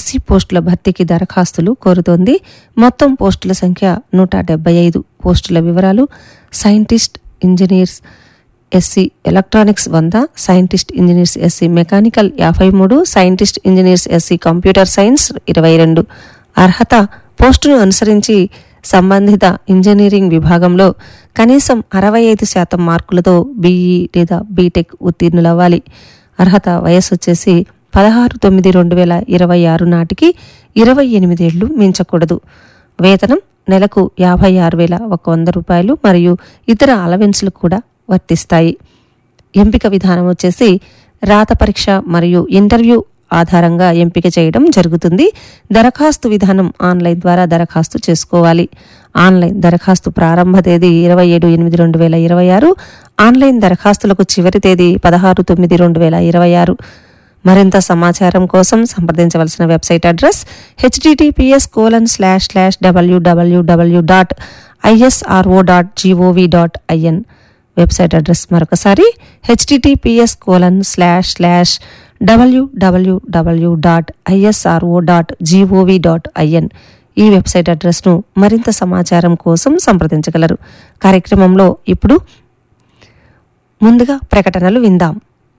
SC పోస్టుల భర్తీకి దరఖాస్తులు కోరుతోంది మొత్తం పోస్టుల సంఖ్య నూట డెబ్బై ఐదు పోస్టుల వివరాలు సైంటిస్ట్ ఇంజనీర్స్ ఎస్సీ ఎలక్ట్రానిక్స్ వంద సైంటిస్ట్ ఇంజనీర్స్ ఎస్సీ మెకానికల్ యాభై మూడు scientist engineers SC computer science ఇరవై రెండు అర్హత పోస్టును అనుసరించి సంబంధిత ఇంజనీరింగ్ విభాగంలో కనీసం అరవై ఐదు శాతం మార్కులతో బీఈ లేదా బీటెక్ ఉత్తీర్ణులవ్వాలి అర్హత వయస్సు వచ్చేసి పదహారు తొమ్మిది రెండు వేల ఇరవై ఆరు నాటికి ఇరవై ఎనిమిదేళ్లు మించకూడదు వేతనం నెలకు యాభై ఆరు వేల ఒక వంద రూపాయలు మరియు ఇతర అలవెన్స్లు కూడా వర్తిస్తాయి ఎంపిక విధానం వచ్చేసి రాత పరీక్ష మరియు ఇంటర్వ్యూ ఆధారంగా ఎంపిక చేయడం జరుగుతుంది దరఖాస్తు విధానం ఆన్లైన్ ద్వారా దరఖాస్తు చేసుకోవాలి ఆన్లైన్ దరఖాస్తు ప్రారంభ తేదీ ఇరవై ఏడు ఎనిమిది రెండు వేల ఇరవై ఆరు ఆన్లైన్ దరఖాస్తులకు చివరి తేదీ పదహారు తొమ్మిది రెండు వేల ఇరవై ఆరు మరింత సమాచారం కోసం సంప్రదించవలసిన website address HTTPS colon slash slash WWW dot ISRO dot GOV dot IN website address మరొకసారి HTTPS colon slash slash WWW dot ISRO dot GOV dot IN ఈ వెబ్సైట్ అడ్రస్ను మరింత సమాచారం కోసం సంప్రదించగలరు కార్యక్రమంలో ఇప్పుడు ముందుగా ప్రకటనలు విందాం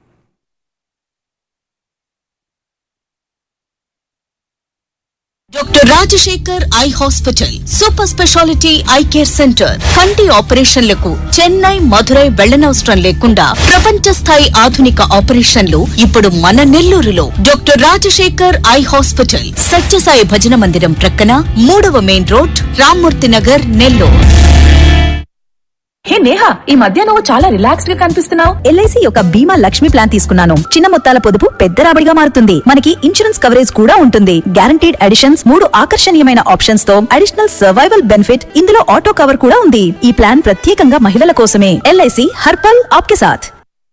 doctor Rajasekhar eye hospital super speciality eye care centre కంటి ఆపరేషన్లకు చెన్నై మధురై వెళ్లనవసరం లేకుండా ప్రపంచ స్థాయి ఆధునిక ఆపరేషన్లు ఇప్పుడు మన నెల్లూరులో doctor Rajasekhar eye hospital Sathya Sai భజన మందిరం ప్రక్కన మూడవ main road Rammurthy Nagar Nellore hey Neha ఈ మధ్య నువ్వు చాలా రిలాక్స్డ్ గా కనిపిస్తున్నావు ఎల్ఐసి యొక్క బీమా లక్ష్మి ప్లాన్ తీసుకున్నాను చిన్న మొత్తాల పొదుపు పెద్ద రాబడిగా మారుతుంది మనకి ఇన్సూరెన్స్ కవరేజ్ కూడా ఉంటుంది గ్యారంటీడ్ అడిషన్స్ మూడు ఆకర్షణీయమైన ఆప్షన్స్ తో అడిషనల్ సర్వైవల్ బెనిఫిట్ ఇందులో ఆటో కవర్ కూడా ఉంది ఈ ప్లాన్ ప్రత్యేకంగా మహిళల కోసమే ఎల్ఐసి హర్పల్ ఆప్కే సాథ్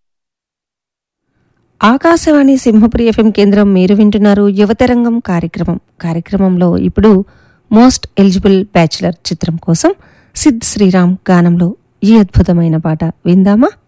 ఆకాశవాణి సింహపురి ఎఫ్ఎం కేంద్రం మీరు వింటున్నారు యువతరంగం కార్యక్రమం కార్యక్రమంలో ఇప్పుడు మోస్ట్ ఎలిజిబుల్ బ్యాచులర్ చిత్రం కోసం సిద్ శ్రీరామ్ గానంలో ఈ అద్భుతమైన పాట విందామా